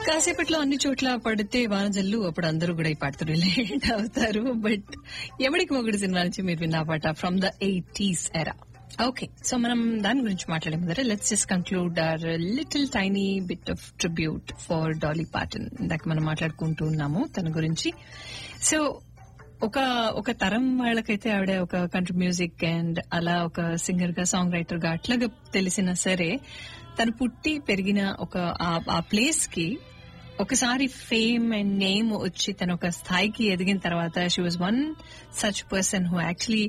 కాసేపట్లో అన్ని చోట్ల పడితే వానజల్లు అప్పుడు అందరూ కూడా ఈ పాటతో రిలేట్ అవుతారు బట్ ఎవడికి మొగుడు సినిమా నుంచి మీరు విన్న పాట from the eighties era okay so మనం దాని గురించి మాట్లాడే ముందర let's just conclude our little tiny bit of tribute for Dolly Parton ఇందాక మనం మాట్లాడుకుంటూ ఉన్నాము తన గురించి సో ఒక ఒక తరం వాళ్ళకైతే ఆవిడ ఒక కంట్రీ మ్యూజిక్ అండ్ అలా ఒక సింగర్ గా సాంగ్ రైటర్ గా అట్లాగా తెలిసినా సరే తను పుట్టి పెరిగిన ఒక ఆ- ఆ ప్లేస్ కి ఒకసారి ఫేమ్ అండ్ నేమ్ వచ్చి తను ఒక స్థాయికి ఎదిగిన తర్వాత she was one such person who actually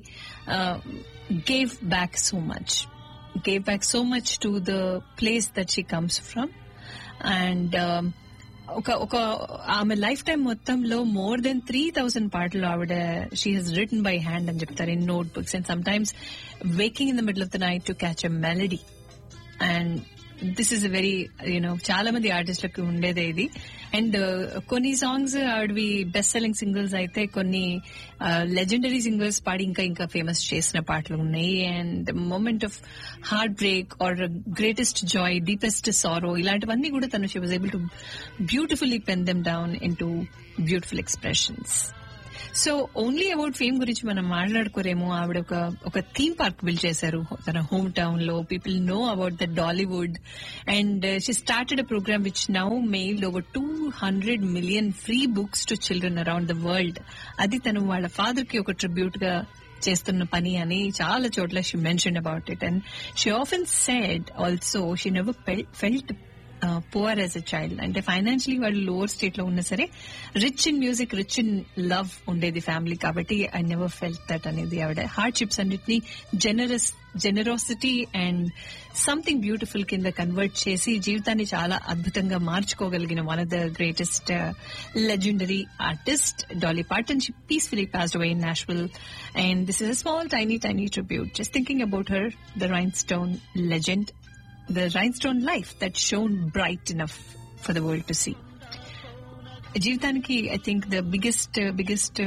gave back so much gave back so much to the place that she comes from and ఒక ఒక ఆమె లైఫ్ టైం మొత్తంలో మోర్ దెన్ త్రీ థౌసండ్ పాటలు ఆవిడ she has written by hand అని చెప్తారు in notebooks and sometimes waking in the middle of the night to catch a melody and this is very you know చాలా మంది ఆర్టిస్టులకు ఉండేదే ఇది and కొన్ని songs ఆవిడవి బెస్ట్ సెల్లింగ్ సింగిల్స్ అయితే కొన్ని లెజెండరీ సింగర్స్ పాడి ఇంకా ఇంకా ఫేమస్ చేసిన పాటలు ఉన్నాయి and moment of heartbreak are greatest joy deepest sorrow ఇలాంటివన్నీ కూడా తను she was able to beautifully pen them down in to beautiful expressions so only about fame గురించి మనం మాట్లాడుకోరేమో ఆవిడ ఒక ఒక థీమ్ పార్క్ బిల్డ్ చేశారు తన హోమ్ టౌన్ లో people know about the Dollywood and she started a program which now mail over two hundred million free books to children around the world అది తను వాళ్ళ ఫాదర్ కి ఒక ట్రిబ్యూట్ గా చేస్తున్న పని అని చాలా చోట్ల she mention about it and she often said also she never felt poor as a child అంటే ఫైనాన్షియలీ వాళ్ళు లోవర్ స్టేట్ లో ఉన్నా సరే rich in music rich in love ఉండేది ఫ్యామిలీ కాబట్టి ఐ నెవర్ ఫెల్ట్ దట్ అనేది ఆవిడ హార్డ్షిప్స్ అన్నిటినీ generous generosity and something beautiful కింద కన్వర్ట్ చేసి జీవితాన్ని చాలా అద్భుతంగా మార్చుకోగలిగిన one of the greatest legendary artist Dolly Parton she peacefully passed away in national and this is a small tiny tiny tribute just thinking about her the rhinestone legend the rhinestone life that shone bright enough for the world to see. జీవితానికి I think the biggest biggest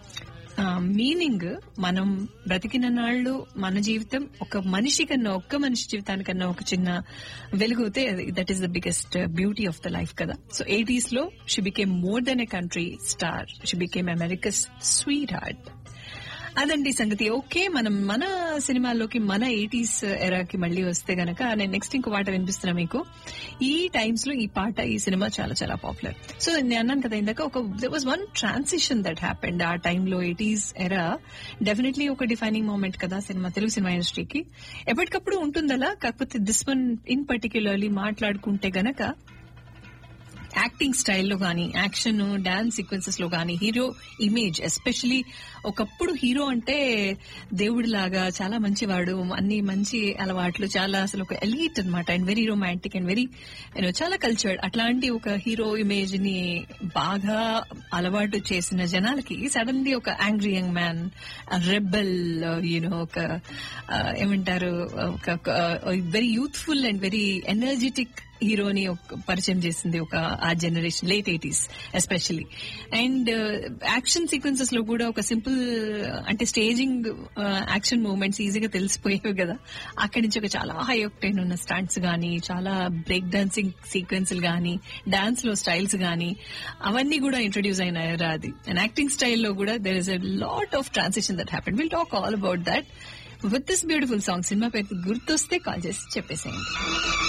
meaning మనం బ్రతికిన నాళ్ళు మన జీవితం ఒక మనిషి కన్నా ఒక్క మనిషి జీవితానికన్నా ఒక చిన్న వెలుగుతే that is the biggest beauty of the life కదా సో ఎయిటీస్ లో she became more than a country star she became America's sweetheart అదండి సంగతి ఓకే మనం మన సినిమాల్లోకి మన ఎయిటీస్ ఎరాకి మళ్ళీ వస్తే గనక నేను నెక్స్ట్ ఇంకో పాట వినిపిస్తున్నా మీకు ఈ టైమ్స్ లో ఈ పాట ఈ సినిమా చాలా చాలా పాపులర్ సో నేను అన్నాను కదా ఇందాక ఒక there was one transition that happened ఆ టైంలో ఎయిటీస్ ఎరా డెఫినెట్లీ ఒక డిఫైనింగ్ మూమెంట్ కదా సినిమా తెలుగు సినిమా ఇండస్ట్రీకి ఎప్పటికప్పుడు ఉంటుందలా కాకపోతే దిస్ వన్ ఇన్ పర్టిక్యులర్లీ మాట్లాడుకుంటే గనక యాక్టింగ్ స్టైల్లో గానీ యాక్షన్ డాన్స్ సీక్వెన్సెస్ లో గానీ హీరో ఇమేజ్ ఎస్పెషలీ ఒకప్పుడు హీరో అంటే దేవుడిలాగా చాలా మంచివాడు అన్ని మంచి అలవాట్లు చాలా అసలు ఒక ఎలీట్ అనమాట and very romantic and very you know చాలా కల్చర్డ్ అట్లాంటి ఒక హీరో ఇమేజ్ ని బాగా అలవాటు చేసిన జనాలకి సడన్లీ ఒక angry young man rebel you know ఒక ఆ, ఏమంటారు ఒక very youthful and very energetic హీరోని ఒక పరిచయం చేసింది ఒక ఆ generation late eighties especially and action sequences లో కూడా ఒక సింపుల్ అంటే స్టేజింగ్ యాక్షన్ మూమెంట్స్ ఈజీగా తెలిసిపోయేవి కదా అక్కడి నుంచి ఒక చాలా హై ఒక్టైన్ ఉన్న స్టంట్స్ గానీ చాలా బ్రేక్ డాన్సింగ్ సీక్వెన్స్లు గానీ డాన్స్ లో స్టైల్స్ గానీ అవన్నీ కూడా ఇంట్రొడ్యూస్ అయినాయి అది అండ్ యాక్టింగ్ స్టైల్లో కూడా there is a lot of transition that happen will talk all about that with this beautiful song cinema పేరు గుర్తొస్తే కాల్ చేసి చెప్పేసేయండి